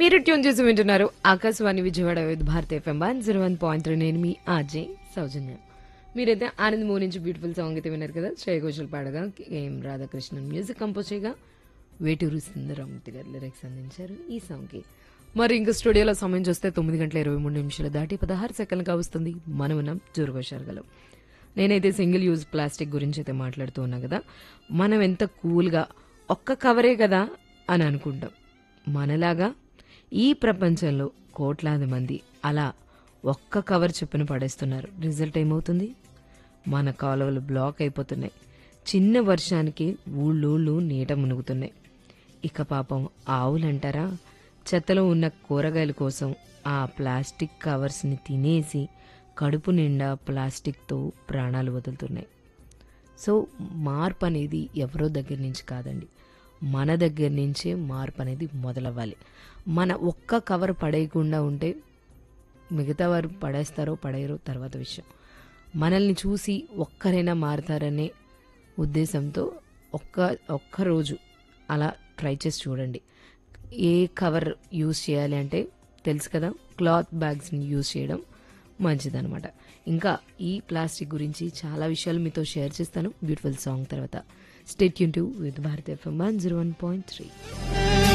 మీరు ట్యూన్ చేసి వింటున్నారు Akashvani Vijayawada Vividh Bharati FM one zero one point three నేను మీ ఆజే సౌజన్య మీరైతే ఆనంద్ మూ నుంచి బ్యూటిఫుల్ సాంగ్ అయితే విన్నారు కదా శ్రేయ ఘోషల్ పాడగా ఏం రాధాకృష్ణన్ మ్యూజిక్ కంపోజ్ చేయగా వేటూరు సుందరమూర్తి గారు లిరిక్స్ అందించారు ఈ సాంగ్కి మరి ఇంకా స్టూడియోలో సమయం చూస్తే తొమ్మిది గంటల ఇరవై మూడు నిమిషాలు దాటి పదహారు సెకండ్లుగా వస్తుంది మనం ఉన్నాం జోరుగోషారుగలం నేనైతే సింగిల్ యూజ్ ప్లాస్టిక్ గురించి అయితే మాట్లాడుతూ ఉన్నా కదా మనం ఎంత కూల్గా ఒక్క కవరే కదా అని అనుకుంటాం మనలాగా ఈ ప్రపంచంలో కోట్లాది మంది అలా ఒక్క కవర్ చొప్పున పడేస్తున్నారు రిజల్ట్ ఏమవుతుంది మన కాలువలు బ్లాక్ అయిపోతున్నాయి చిన్న వర్షానికి ఊళ్ళూళ్ళు నీట మునుగుతున్నాయి ఇక పాపం ఆవులంటారా చెత్తలో ఉన్న కూరగాయల కోసం ఆ ప్లాస్టిక్ కవర్స్ని తినేసి కడుపు నిండా ప్లాస్టిక్తో ప్రాణాలు వదులుతున్నాయి సో మార్పు అనేది ఎవరో దగ్గర నుంచి కాదండి మన దగ్గర నుంచే మార్పు అనేది మొదలవ్వాలి మన ఒక్క కవర్ పడేయకుండా ఉంటే మిగతా వారు పడేస్తారో పడేయరో తర్వాత విషయం మనల్ని చూసి ఒక్కరైనా మారుతారనే ఉద్దేశంతో ఒక్క ఒక్క రోజు అలా ట్రై చేసి చూడండి ఏ కవర్ యూస్ చేయాలి అంటే తెలుసు కదా క్లాత్ బ్యాగ్స్ని యూస్ చేయడం మంచిదన్నమాట ఇంకా ఈ ప్లాస్టిక్ గురించి చాలా విషయాలు మీతో షేర్ చేస్తాను బ్యూటిఫుల్ సాంగ్ తర్వాత స్టేట్ యూన్ to with Bharati FM one zero one point three